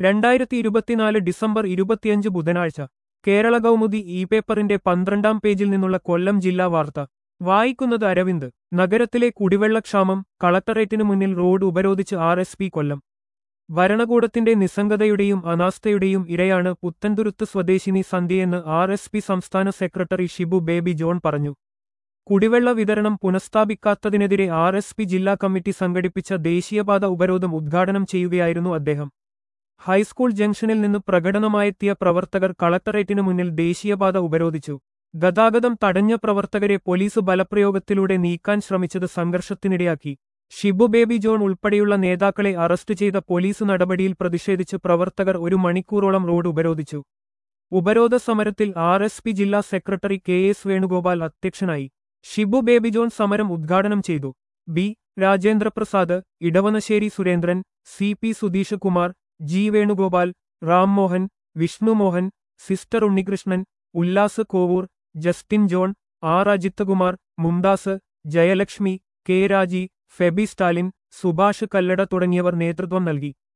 രണ്ടായിരത്തി ഇരുപത്തിനാല് ഡിസംബർ ഇരുപത്തിയഞ്ച് ബുധനാഴ്ച കേരള കൗമുദി ഇ പേപ്പറിന്റെ പന്ത്രണ്ടാം പേജിൽ നിന്നുള്ള കൊല്ലം ജില്ലാ വാർത്ത വായിക്കുന്നത് അരവിന്ദ് നഗരത്തിലെ കുടിവെള്ളക്ഷാമം കളക്ടറേറ്റിനു മുന്നിൽ റോഡ് ഉപരോധിച്ച് ആർ എസ് പി കൊല്ലം ഭരണകൂടത്തിന്റെ നിസ്സംഗതയുടെയും അനാസ്ഥയുടെയും ഇരയാണ് പുത്തൻതുരുത്ത് സ്വദേശിനി സന്ധ്യയെന്ന് ആർ എസ് പി സംസ്ഥാന സെക്രട്ടറി ഷിബു ബേബി ജോൺ പറഞ്ഞു കുടിവെള്ള വിതരണം പുനഃസ്ഥാപിക്കാത്തതിനെതിരെ ആർ എസ് പി ജില്ലാ കമ്മിറ്റി സംഘടിപ്പിച്ച ദേശീയപാത ഉപരോധം ഉദ്ഘാടനം ചെയ്യുകയായിരുന്നു അദ്ദേഹം ഹൈസ്കൂൾ ജംഗ്ഷനിൽ നിന്ന് പ്രകടനമായെത്തിയ പ്രവർത്തകർ കളക്ടറേറ്റിനു മുന്നിൽ ദേശീയപാത ഉപരോധിച്ചു ഗതാഗതം തടഞ്ഞ പ്രവർത്തകരെ പോലീസ് ബലപ്രയോഗത്തിലൂടെ നീക്കാൻ ശ്രമിച്ചത് സംഘർഷത്തിനിടയാക്കി ഷിബു ബേബി ജോൺ ഉൾപ്പെടെയുള്ള നേതാക്കളെ അറസ്റ്റ് ചെയ്ത പോലീസ് നടപടിയിൽ പ്രതിഷേധിച്ച് പ്രവർത്തകർ ഒരു മണിക്കൂറോളം റോഡ് ഉപരോധിച്ചു ഉപരോധ സമരത്തിൽ ആർ എസ് പി ജില്ലാ സെക്രട്ടറി കെ എസ് വേണുഗോപാൽ അധ്യക്ഷനായി ഷിബു ബേബി ജോൺ സമരം ഉദ്ഘാടനം ചെയ്തു B Rajendraprasad Edavanassery Surendran C P Sudheesh Kumar G Venugopal Rammohan Vishnumohan sister Unnikrishnan Ullas Kovoor Justin John R Ajithakumar Mumdas Jayalakshmi K Raji Febi Stalin Subhash Kallada തുടങ്ങിയവർ നേതൃത്വം നൽകി